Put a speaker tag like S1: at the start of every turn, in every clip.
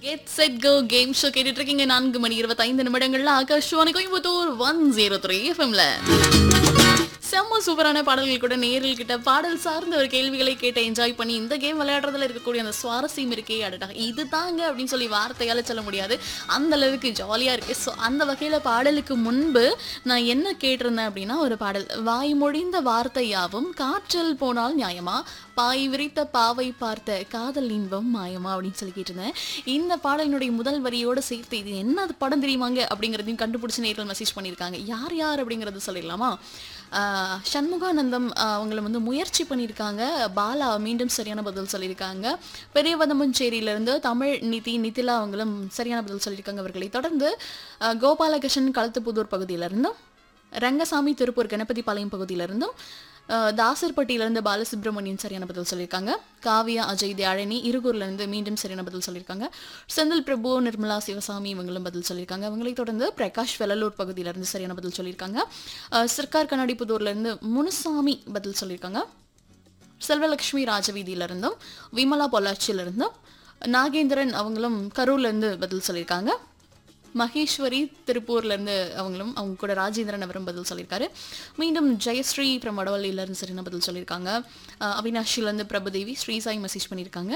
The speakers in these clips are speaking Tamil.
S1: get set go game show கேட்டுட்டு இருக்கீங்க நான்கு மணி இருபத்தைந்து நிமிடங்கள்ல Akashvani Coimbatore one zero three எஃப்எம்ல செம்ம சூப்பரான பாடல்கள் கூட நேரில் கிட்ட பாடல் சார்ந்த ஒரு கேள்விகளை கேட்டு என்ஜாய் பண்ணி இந்த கேம் விளையாடுறதுல இருக்கக்கூடிய அந்த சுவாரஸ்யம் இருக்கே அடடா இது தாங்க அப்படின்னு சொல்லி வார்த்தையால சொல்ல முடியாது அந்த அளவுக்கு ஜாலியா இருக்கு ஸோ அந்த வகையில பாடலுக்கு முன்பு நான் என்ன கேட்டிருந்தேன் அப்படின்னா ஒரு பாடல் வாய் மொழிந்த வார்த்தையாவும் காற்றில் போனால் நியாயமா பாய் விரித்த பாவை பார்த்த காதல் இன்பம் மாயமா அப்படின்னு சொல்லி கேட்டிருந்தேன் இந்த பாடலினுடைய முதல் வரியோட சேர்த்து இது என்ன படம் தெரியுமாங்க அப்படிங்கிறதையும் கண்டுபிடிச்சு நேரில் மெசேஜ் பண்ணியிருக்காங்க யார் யார் அப்படிங்கிறது சொல்லிடலாமா ஆஹ் சண்முகானந்தம் ஆஹ் அவங்கள வந்து முயற்சி பண்ணியிருக்காங்க பாலா மீண்டும் சரியான பதில் சொல்லியிருக்காங்க பெரியவதமஞ்சேரியிலிருந்து தமிழ் நிதி நிதிலா அவங்களும் சரியான பதில் சொல்லியிருக்காங்க அவர்களை தொடர்ந்து ஆஹ் கோபாலகிருஷ்ணன் களத்துப்புதூர் பகுதியிலிருந்தும் ரங்கசாமி திருப்பூர் கணபதிபாளையம் பகுதியிலிருந்தும் ஆஹ் தாசர்பட்டியிலிருந்து பாலசுப்ரமணியன் சரியான பதில் சொல்லியிருக்காங்க காவியா அஜய் தியாழினி இருகூர்லேருந்து மீண்டும் சரியான பதில் சொல்லியிருக்காங்க செந்தில் பிரபு நிர்மலா சிவசாமி இவங்களும் பதில் சொல்லியிருக்காங்க அவங்களை தொடர்ந்து பிரகாஷ் வெள்ளலூர் பகுதியிலிருந்து சரியான பதில் சொல்லியிருக்காங்க ஆஹ் சர்க்கார் கண்ணாடிப்புதூர்லேருந்து முனுசாமி பதில் சொல்லியிருக்காங்க செல்வலட்சுமி ராஜவீதியிலிருந்தும் விமலா பொள்ளாச்சியிலிருந்தும் நாகேந்திரன் அவங்களும் கரூர்லேருந்து பதில் சொல்லியிருக்காங்க மகேஸ்வரி திருப்பூர்லேருந்து அவங்களும் அவங்க கூட ராஜேந்திரன் அவரும் பதில் சொல்லியிருக்காரு மீண்டும் ஜெயஸ்ரீ ஃப்ரம் வடவள்ளியிலேருந்து சரியான பதில் சொல்லியிருக்காங்க அஹ் அவினாஷிலேருந்து பிரபுதேவி ஸ்ரீசாய் மெசேஜ் பண்ணியிருக்காங்க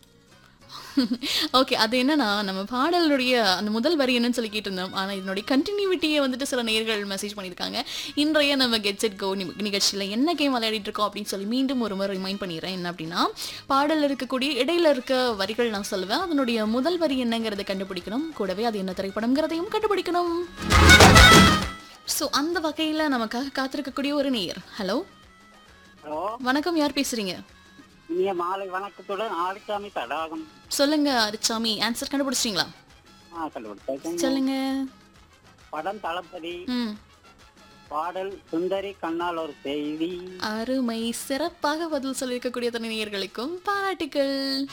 S1: ஓகே அது என்னன்னா நம்ம பாடலுடைய அந்த முதல் வரி என்னன்னு சொல்லி கேட்டிருந்தோம் ஆனால் இதனுடைய கண்டினியூட்டியை வந்துட்டு சில நேர்கள் மெசேஜ் பண்ணியிருக்காங்க இன்றைய நம்ம கெட் செட் கோ நிகழ்ச்சியில் என்ன கேம் விளையாடிட்டு இருக்கோம் அப்படின்னு சொல்லி மீண்டும் ஒரு முறை ரிமைண்ட் பண்ணிடுறேன் என்ன அப்படின்னா பாடலில் இருக்கக்கூடிய இடையில இருக்க வரிகள் நான் சொல்லுவேன் அதனுடைய முதல் வரி என்னங்கிறத கண்டுபிடிக்கணும் கூடவே அது என்ன திரைப்படம்ங்கிறதையும் கண்டுபிடிக்கணும் ஸோ அந்த வகையில் நமக்காக காத்திருக்கக்கூடிய ஒரு நேயர் ஹலோ
S2: ஹலோ
S1: வணக்கம் யார் பேசுறீங்க
S2: இனிய மாலை வணக்கத்துடன் ஆடிசாமி தடாகம்
S1: சொல்லுங்க அரிச்சாமி ஆன்சர் கண்டுபிடிச்சிட்டீங்களா
S2: ஆ கண்டுபிடிச்சேன்
S1: சொல்லுங்க
S2: படம் தளபதி
S1: ம்
S2: பாடல் சுந்தரி கண்ணால் ஒரு செய்தி
S1: அருமை சிறப்பாக பதில் சொல்லியிருக்கக்கூடிய தனிநேயர்களுக்கும் பாராட்டுகள்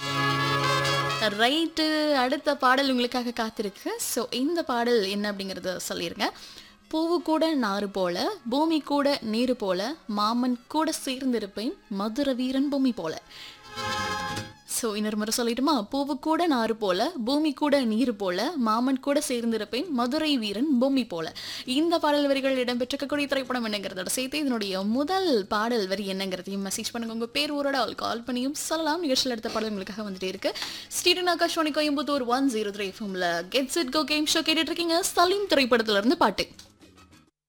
S1: ரைட்டு அடுத்த பாடல் உங்களுக்காக காத்திருக்கு ஸோ இந்த பாடல் என்ன அப்படிங்கறத சொல்லிருங்க பூவு கூட நாறு போல பூமி கூட நீரு போல மாமன் கூட சேர்ந்திருப்பேன் மதுர வீரன் பூமி போல ஸோ இன்னொரு முறை சொல்லிட்டுமா பூவு கூட நாறு போல பூமி கூட நீர் போல மாமன் கூட சேர்ந்திருப்பேன் மதுரை வீரன் பூமி போல இந்த பாடல் வரிகள் இடம்பெற்றிருக்கக்கூடிய திரைப்படம் என்னங்கிறதோட சேர்த்து இதனுடைய முதல் பாடல் வரி என்னங்கிறதையும் மெசேஜ் பண்ணுங்க உங்க பேர் ஊரோட அவள் கால் பண்ணியும் சொல்லலாம் நிகழ்ச்சியில் எடுத்த பாடல் உங்களுக்காக வந்துட்டே இருக்கு ஸ்டீடன் Akashvani Coimbatore one zero three ஃபோம்ல gets it go game show கேட்டுட்டு இருக்கீங்க சலீம் திரைப்படத்துல இருந்து பாட்டு